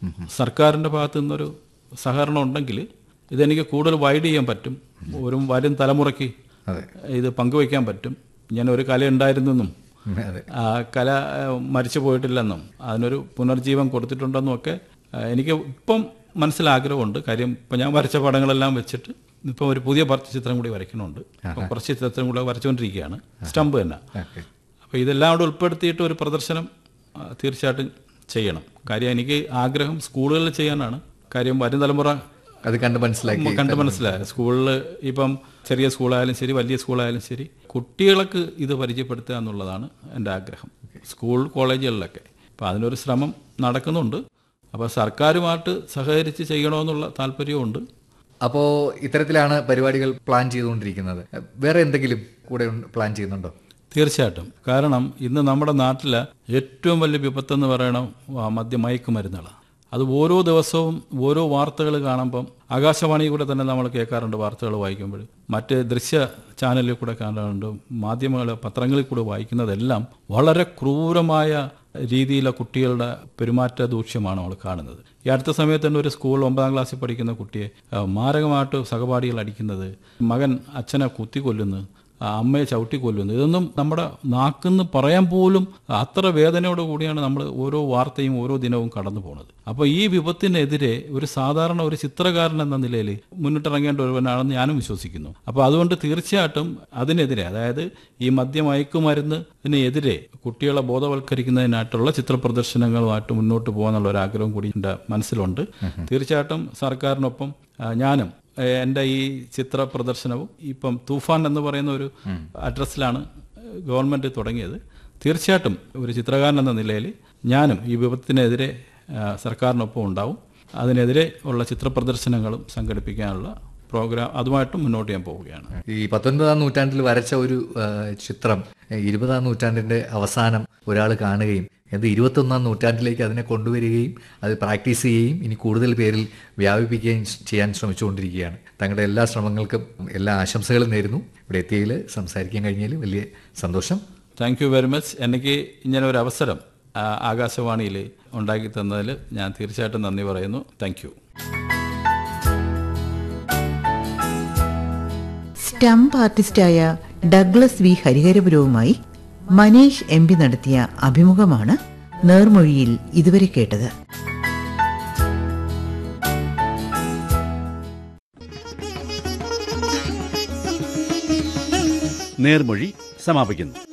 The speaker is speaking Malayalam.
സർക്കാരിൻ്റെ ഭാഗത്തു നിന്നൊരു സഹകരണം ഉണ്ടെങ്കിൽ ഇതെനിക്ക് കൂടുതൽ വൈഡ് ചെയ്യാൻ പറ്റും ഒരു വരും തലമുറയ്ക്ക് അതെ ഇത് പങ്കുവയ്ക്കാൻ പറ്റും ഞാൻ ഒരു കല ഉണ്ടായിരുന്നെന്നും ഉം, അതെ ആ കല ആ, മരിച്ചു പോയിട്ടില്ലെന്നും അതിനൊരു പുനർജീവൻ കൊടുത്തിട്ടുണ്ടെന്നും ഒക്കെ ആ, എനിക്ക് ഇപ്പം മനസ്സിലാഗ്രഹമുണ്ട് കാര്യം ഇപ്പം ഞാൻ വരച്ച പടങ്ങളെല്ലാം വെച്ചിട്ട് ഇപ്പം ഒരു പുതിയ കുറച്ച് ചിത്രം കൂടി വരയ്ക്കണുണ്ട് അപ്പം കുറച്ച് ചിത്രം കൂടെ വരച്ചുകൊണ്ടിരിക്കുകയാണ് സ്റ്റമ്പ് തന്നെ ഓക്കെ അപ്പോൾ ഇതെല്ലാം കൂടെ ഉൾപ്പെടുത്തിയിട്ട് ഒരു പ്രദർശനം ആ, തീർച്ചയായിട്ടും ചെയ്യണം കാര്യം എനിക്ക് ആഗ്രഹം സ്കൂളുകളിൽ ചെയ്യാനാണ് കാര്യം വരും തലമുറ അത് കണ്ട് മനസ്സിലാക്കി കണ്ട് മനസ്സിലായി സ്കൂളിൽ ഇപ്പം ചെറിയ സ്കൂളായാലും ശരി വലിയ സ്കൂളായാലും ശരി കുട്ടികൾക്ക് ഇത് പരിചയപ്പെടുത്തുക എന്നുള്ളതാണ് എൻ്റെ ആഗ്രഹം സ്കൂൾ കോളേജുകളിലൊക്കെ അപ്പോൾ അതിനൊരു ശ്രമം നടക്കുന്നുണ്ട് അപ്പോൾ സർക്കാരുമായിട്ട് സഹകരിച്ച് ചെയ്യണമെന്നുള്ള താല്പര്യമുണ്ട് അപ്പോൾ ഇത്തരത്തിലാണ് പരിപാടികൾ പ്ലാൻ ചെയ്തുകൊണ്ടിരിക്കുന്നത് വേറെ എന്തെങ്കിലും കൂടെ ഉണ്ട്- പ്ലാൻ ചെയ്യുന്നുണ്ടോ തീർച്ചയായിട്ടും കാരണം ഇന്ന് നമ്മുടെ നാട്ടിലെ ഏറ്റവും വലിയ വിപത്തെന്ന് പറയണം ആ, മദ്യമയക്കുമരുന്നുകളാണ് അത് ഓരോ ദിവസവും ഓരോ വാർത്തകൾ കാണുമ്പം ആകാശവാണി കൂടെ തന്നെ നമ്മൾ കേൾക്കാറുണ്ട് വാർത്തകൾ വായിക്കുമ്പോൾ മറ്റ് ദൃശ്യ ചാനലിൽ കൂടെ കാണാറുണ്ട് മാധ്യമങ്ങൾ പത്രങ്ങളിൽ കൂടെ വായിക്കുന്നതെല്ലാം വളരെ ക്രൂരമായ രീതിയിലെ കുട്ടികളുടെ പെരുമാറ്റ ദൂഷ്യമാണ് നമ്മൾ കാണുന്നത് ഈ അടുത്ത സമയത്ത് തന്നെ ഒരു സ്കൂൾ ഒമ്പതാം ക്ലാസ്സിൽ പഠിക്കുന്ന കുട്ടിയെ ആ, മാരകമായിട്ട് സഹപാഠികൾ അടിക്കുന്നത് മകൻ അച്ഛനെ കുത്തിക്കൊല്ലുന്നു ആ അമ്മയെ ചവിട്ടി കൊല്ലുന്നു ഇതൊന്നും നമ്മുടെ നാക്കെന്ന് പറയാൻ പോലും അത്ര വേദനയോട് കൂടിയാണ് നമ്മൾ ഓരോ വാർത്തയും ഓരോ ദിനവും കടന്നു പോണത് അപ്പോൾ ഈ വിപത്തിനെതിരെ ഒരു സാധാരണ ഒരു ചിത്രകാരൻ എന്ന നിലയിൽ മുന്നിട്ടിറങ്ങേണ്ട ഒരുവനാണെന്ന് ഞാനും വിശ്വസിക്കുന്നു അപ്പോൾ അതുകൊണ്ട് തീർച്ചയായിട്ടും അതിനെതിരെ അതായത് ഈ മദ്യമയക്കുമരുന്നിന് എതിരെ കുട്ടികളെ ബോധവൽക്കരിക്കുന്നതിനായിട്ടുള്ള ചിത്ര പ്രദർശനങ്ങളുമായിട്ട് മുന്നോട്ട് പോകാനുള്ള ഒരു ആഗ്രഹം കൂടി എൻ്റെ മനസ്സിലുണ്ട് തീർച്ചയായിട്ടും സർക്കാരിനൊപ്പം ആ, ഞാനും ഏഹ് എൻ്റെ ഈ ചിത്ര പ്രദർശനവും ഇപ്പം തൂഫാൻ എന്ന് പറയുന്ന ഒരു അഡ്രസ്സിലാണ് ഗവൺമെൻറ് തുടങ്ങിയത് തീർച്ചയായിട്ടും ഒരു ചിത്രകാരൻ എന്ന നിലയിൽ ഞാനും ഈ വിപത്തിനെതിരെ ആ, സർക്കാരിനൊപ്പം ഉണ്ടാവും അതിനെതിരെ ഉള്ള ചിത്ര പ്രദർശനങ്ങളും സംഘടിപ്പിക്കാനുള്ള പ്രോഗ്രാം അതുമായിട്ടും മുന്നോട്ട് ഞാൻ പോവുകയാണ് ഈ പത്തൊൻപതാം നൂറ്റാണ്ടിൽ വരച്ച ഒരു ആ, ചിത്രം ഇരുപതാം നൂറ്റാണ്ടിന്റെ അവസാനം ഒരാൾ കാണുകയും അത് ഇരുപത്തൊന്നാം നൂറ്റാണ്ടിലേക്ക് അതിനെ കൊണ്ടുവരികയും അത് പ്രാക്ടീസ് ചെയ്യുകയും ഇനി കൂടുതൽ പേരിൽ വ്യാപിപ്പിക്കുകയും ചെയ്യാൻ ശ്രമിച്ചുകൊണ്ടിരിക്കുകയാണ് തങ്ങളുടെ എല്ലാ ശ്രമങ്ങൾക്കും എല്ലാ ആശംസകളും നേരുന്നു ഇവിടെ എത്തിയതിൽ സംസാരിക്കാൻ കഴിഞ്ഞതിൽ വലിയ സന്തോഷം താങ്ക് യു വെരി മച്ച് എനിക്ക് ഇങ്ങനെ ഒരു അവസരം ആ, ആകാശവാണിയിൽ ഉണ്ടാക്കി തന്നതിൽ ഞാൻ തീർച്ചയായിട്ടും നന്ദി പറയുന്നു താങ്ക് യു സ്റ്റംപ് ആർട്ടിസ്റ്റായ ഡഗ്ലസ് വി ഹരിഹരപുരവുമായി മനീഷ് എം പി നടത്തിയ അഭിമുഖമാണ് നേർമൊഴിയിൽ ഇതുവരെ കേട്ടത് നേർമൊഴി സമാപിക്കുന്നു